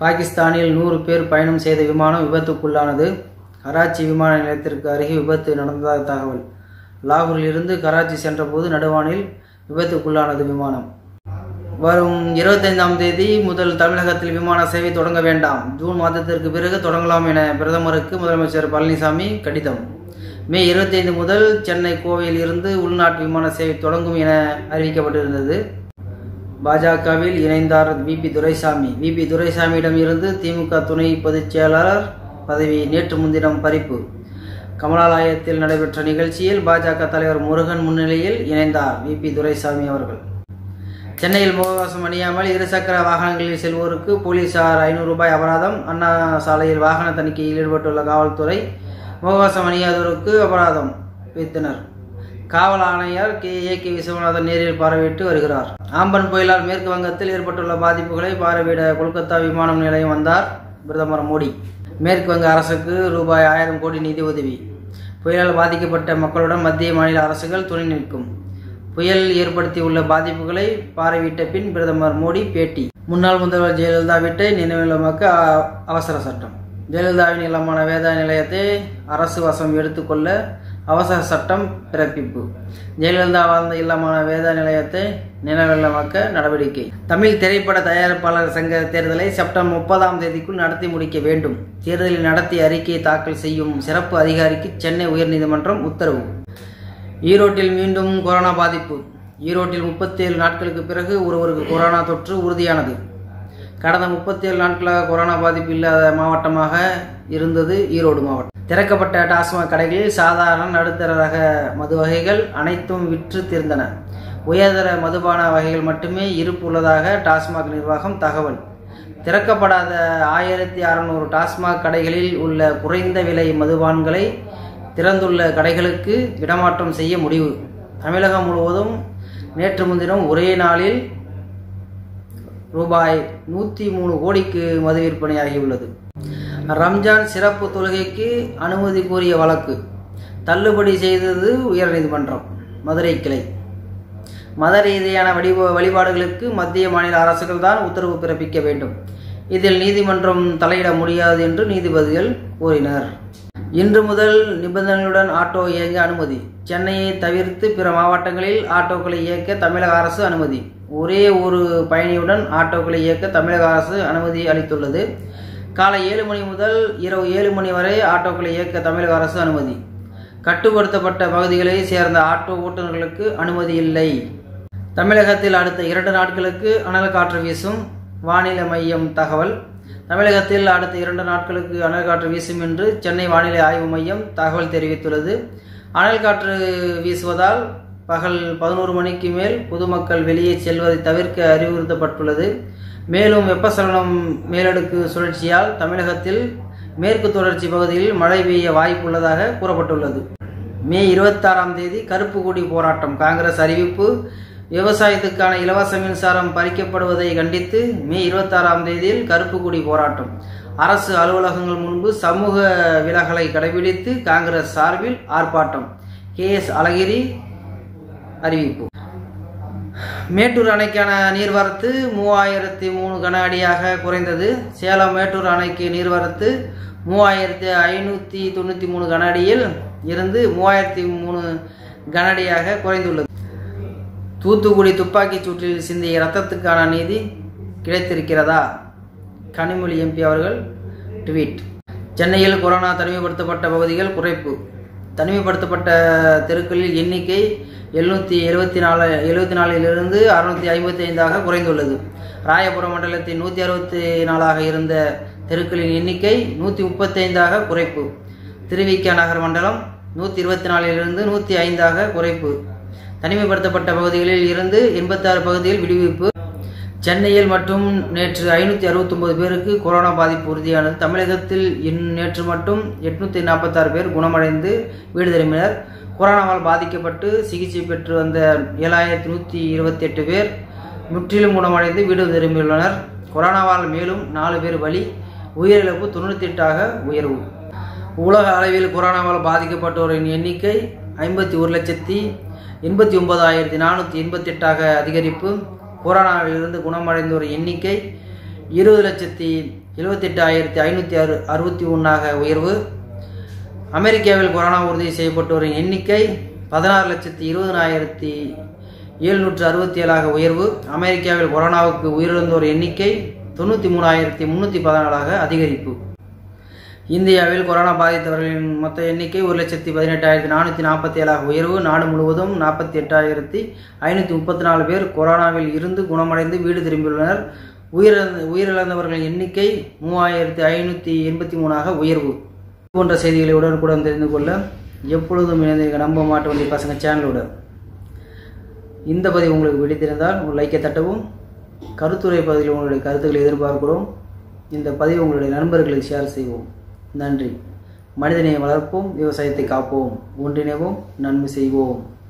பாகிஸ்தானில் நூறு பேர் பயணம் செய்த விமானம் விபத்துக்குள்ளானது கராச்சி விமான நிலையத்திற்கு அருகே விபத்து நடந்ததாக தகவல் லாகூரில் இருந்து கராச்சி சென்றபோது நடுவானில் விபத்துக்குள்ளானது விமானம் வரும் இருபத்தைந்தாம் தேதி முதல் தமிழகத்தில் விமான சேவை தொடங்க வேண்டாம் ஜூன் மாதத்திற்கு பிறகு தொடங்கலாம் என பிரதமருக்கு முதலமைச்சர் பழனிசாமி கடிதம் மே இருபத்தைந்து முதல் சென்னை கோவையில் இருந்து உள்நாட்டு விமான சேவை தொடங்கும் என அறிவிக்கப்பட்டிருந்தது பாஜகவில் இணைந்தார் விபி துரைசாமி விபி துரைசாமியிடம் இருந்து திமுக துணை பொதுச் செயலாளர் பதவி நேற்று முன்தினம் பறிப்பு கமலாலயத்தில் நடைபெற்ற நிகழ்ச்சியில் பாஜக தலைவர் முருகன் முன்னிலையில் இணைந்தார் விபி துரைசாமி அவர்கள் சென்னையில் முகவாசம் அணியாமல் இருசக்கர வாகனங்களில் செல்வோருக்கு போலீசார் ஐநூறு ரூபாய் அபராதம் அண்ணா சாலையில் வாகன தணிக்கையில் ஈடுபட்டுள்ள காவல்துறை முகவாசம் அணியாதோருக்கு அபராதம் வித்தனர் காவல் ஆணையர் கே ஏ கே விஸ்வநாதன் நேரில் பார்வையிட்டு வருகிறார் ஆம்பன் புயலால் மேற்கு வங்கத்தில் ஏற்பட்டுள்ள பாதிப்புகளை பார்வையிட கொல்கத்தா விமான நிலையம் வந்தார் பிரதமர் மோடி மேற்கு வங்க அரசுக்கு ரூபாய் ஆயிரம் கோடி நிதி உதவி புயலால் பாதிக்கப்பட்ட மக்களுடன் மத்திய மாநில அரசுகள் துணை நிற்கும் புயல் ஏற்படுத்தியுள்ள பாதிப்புகளை பார்வையிட்ட பின் பிரதமர் மோடி பேட்டி முன்னாள் முதல்வர் ஜெயலலிதா வீட்டை நினைவில்லமாக்க அ- அவசர சட்டம் ஜெயலலிதாவின் இல்லமான வேதா நிலையத்தை அரசு வசம் எடுத்துக்கொள்ள அவசர சட்டம் பிறப்பிப்பு ஜெயலலிதா வாழ்ந்த இல்லமான வேதா நிலையத்தை நினைவில்லமாக்க நடவடிக்கை தமிழ் திரைப்பட தயாரிப்பாளர் சங்க தேர்தலை செப்டம்பர் முப்பதாம் தேதிக்குள் நடத்தி முடிக்க வேண்டும் தேர்தலில் நடத்தி அறிக்கையை தாக்கல் செய்யும் சிறப்பு அதிகாரிக்கு சென்னை உயர்நீதிமன்றம் உத்தரவு ஈரோட்டில் மீண்டும் கொரோனா பாதிப்பு ஈரோட்டில் முப்பத்தேழு நாட்களுக்கு பிறகு ஒருவருக்கு கொரோனா தொற்று உறுதியானது கடந்த முப்பத்தேழு நாட்களாக கொரோனா பாதிப்பு இல்லாத மாவட்டமாக இருந்தது ஈரோடு மாவட்டம் திறக்கப்பட்ட டாஸ்மாக் கடைகளில் சாதாரண நடுத்தர ரக மது வகைகள் அனைத்தும் விற்று தீர்ந்தன உயர்தர மதுபான வகைகள் மட்டுமே இருப்பு உள்ளதாக டாஸ்மாக் நிர்வாகம் தகவல் திறக்கப்படாத ஆயிரத்தி அறநூறு டாஸ்மாக் கடைகளில் உள்ள குறைந்த விலை மதுபான்களை திறந்துள்ள கடைகளுக்கு இடமாற்றம் செய்ய முடிவு தமிழகம் முழுவதும் நேற்று முன்தினம் ஒரே நாளில் ரூபாய் நூற்றி மூணு கோடிக்கு மது விற்பனையாகியுள்ளது ரம்ஜான் சிறப்பு தொழுகைக்கு அனுமதி கோரிய வழக்கு தள்ளுபடி செய்தது உயர்நீதிமன்றம் மதுரை கிளை மத ரீதியான வழிபா வழிபாடுகளுக்கு மத்திய மாநில அரசுகள் தான் உத்தரவு பிறப்பிக்க வேண்டும் இதில் நீதிமன்றம் தலையிட முடியாது என்று நீதிபதிகள் கூறினர் இன்று முதல் நிபந்தனைகளுடன் ஆட்டோ இயங்க அனுமதி சென்னையை தவிர்த்து பிற மாவட்டங்களில் ஆட்டோக்களை இயக்க தமிழக அரசு அனுமதி ஒரே ஒரு பயணியுடன் ஆட்டோக்களை இயக்க தமிழக அரசு அனுமதி அளித்துள்ளது காலை ஏழு மணி முதல் இரவு ஏழு மணி வரை ஆட்டோக்களை இயக்க தமிழக அரசு அனுமதி கட்டுப்படுத்தப்பட்ட பகுதிகளை சேர்ந்த ஆட்டோ ஓட்டுநர்களுக்கு அனுமதி இல்லை தமிழகத்தில் அடுத்த இரண்டு நாட்களுக்கு அனல் காற்று வீசும் வானிலை மையம் தகவல் தமிழகத்தில் அடுத்த இரண்டு நாட்களுக்கு அனல் காற்று வீசும் என்று சென்னை வானிலை ஆய்வு மையம் தகவல் தெரிவித்துள்ளது அனல் காற்று வீசுவதால் பகல் பதினோரு மணிக்கு மேல் பொதுமக்கள் வெளியே செல்வதை தவிர்க்க அறிவுறுத்தப்பட்டுள்ளது மேலும் வெப்பசலனம் மேலடுக்கு சுழற்சியால் தமிழகத்தில் மேற்கு தொடர்ச்சி பகுதியில் மழை பெய்ய வாய்ப்புள்ளதாக கூறப்பட்டுள்ளது மே இருபத்தாறாம் தேதி கருப்பு கொடி போராட்டம் காங்கிரஸ் அறிவிப்பு விவசாயத்துக்கான இலவச மின்சாரம் பறிக்கப்படுவதை கண்டித்து மே இருபத்தாறாம் தேதியில் கருப்பு கொடி போராட்டம் அரசு அலுவலகங்கள் முன்பு சமூக விலகலை கடைபிடித்து காங்கிரஸ் சார்பில் ஆர்ப்பாட்டம் கே எஸ் அழகிரி அறிவிப்பு மேட்டூர் அணைக்கான நீர்வரத்து மூவாயிரத்தி மூணு கன அடியாக குறைந்தது சேலம் மேட்டூர் அணைக்கு நீர்வரத்து மூவாயிரத்தி ஐநூற்றி தொண்ணூற்றி மூணு கன அடியில் இருந்து மூவாயிரத்தி மூணு கன அடியாக குறைந்துள்ளது தூத்துக்குடி துப்பாக்கிச் சூட்டில் சிந்திய இரத்தத்துக்கான நீதி கிடைத்திருக்கிறதா கனிமொழி எம்பி அவர்கள் ட்வீட் சென்னையில் கொரோனா தனிமைப்படுத்தப்பட்ட பகுதிகள் குறைப்பு தனிமைப்படுத்தப்பட்ட தெருக்களில் எண்ணிக்கை எழுநூற்றி எழுபத்தி நாலு எழுபத்தி நாலிலிருந்து அறுநூற்றி ஐம்பத்தி ஐந்தாக குறைந்துள்ளது ராயபுரம் மண்டலத்தில் நூற்றி அறுபத்தி நாலாக இருந்த தெருக்களின் எண்ணிக்கை நூற்றி முப்பத்தைந்தாக குறைப்பு திருவிக்க நகர் மண்டலம் நூற்றி இருபத்தி நாலிலிருந்து நூற்றி ஐந்தாக குறைப்பு தனிமைப்படுத்தப்பட்ட பகுதிகளில் இருந்து எண்பத்தாறு பகுதியில் விடுவிப்பு சென்னையில் மட்டும் நேற்று ஐநூற்றி அறுபத்தொம்பது பேருக்கு கொரோனா பாதிப்பு உறுதியானது தமிழகத்தில் இன் நேற்று மட்டும் எட்நூற்றி நாற்பத்தாறு பேர் குணமடைந்து வீடு திரும்பினர் கொரோனாவால் பாதிக்கப்பட்டு சிகிச்சை பெற்று வந்த ஏழாயிரத்தி நூற்றி இருபத்தி எட்டு பேர் முற்றிலும் குணமடைந்து வீடு திரும்பியுள்ளனர் கொரோனாவால் மேலும் நாலு பேர் பலி உயிரிழப்பு தொண்ணூற்றி எட்டாக உயர்வு உலக அளவில் கொரோனாவால் பாதிக்கப்பட்டோரின் எண்ணிக்கை ஐம்பத்தி ஒரு லட்சத்தி எண்பத்தி ஒன்பதாயிரத்தி நானூற்றி எண்பத்தி எட்டாக அதிகரிப்பு கொரோனாவிலிருந்து குணமடைந்தோர் எண்ணிக்கை இருபது லட்சத்தி எழுபத்தெட்டாயிரத்தி ஐநூற்றி அறு அறுபத்தி ஒன்றாக உயர்வு அமெரிக்காவில் கொரோனா உறுதி செய்யப்பட்டோரின் எண்ணிக்கை பதினாறு லட்சத்தி இருபதனாயிரத்தி எழுநூற்று அறுபத்தி ஏழாக உயர்வு அமெரிக்காவில் கொரோனாவுக்கு உயிரிழந்தோர் எண்ணிக்கை தொண்ணூற்றி மூணாயிரத்தி முந்நூற்றி பதினாலாக அதிகரிப்பு இந்தியாவில் கொரோனா பாதித்தவர்களின் மொத்த எண்ணிக்கை ஒரு லட்சத்தி பதினெட்டாயிரத்தி நானூற்றி நாற்பத்தி ஏழாக உயர்வு நாடு முழுவதும் நாற்பத்தி எட்டாயிரத்தி ஐநூற்றி முப்பத்தி நாலு பேர் கொரோனாவில் இருந்து குணமடைந்து வீடு திரும்பியுள்ளனர் உயிரிழந்த உயிரிழந்தவர்களின் எண்ணிக்கை மூவாயிரத்தி ஐநூற்றி எண்பத்தி மூணாக உயர்வு இது போன்ற செய்திகளை உடனுக்குடன் தெரிந்து கொள்ள எப்பொழுதும் இணைந்திருக்க நம்ப மாட்டு வண்டி பசங்க சேனலோட இந்த பதிவு உங்களுக்கு பிடித்திருந்தால் ஒரு லைக்கை தட்டவும் கருத்துரை பகுதியில் உங்களுடைய கருத்துக்களை எதிர்பார்க்கிறோம் இந்த பதிவை உங்களுடைய நண்பர்களுக்கு ஷேர் செய்வோம் நன்றி மனிதனை வளர்ப்போம் விவசாயத்தை காப்போம் ஒன்றிணைவோம் நன்மை செய்வோம்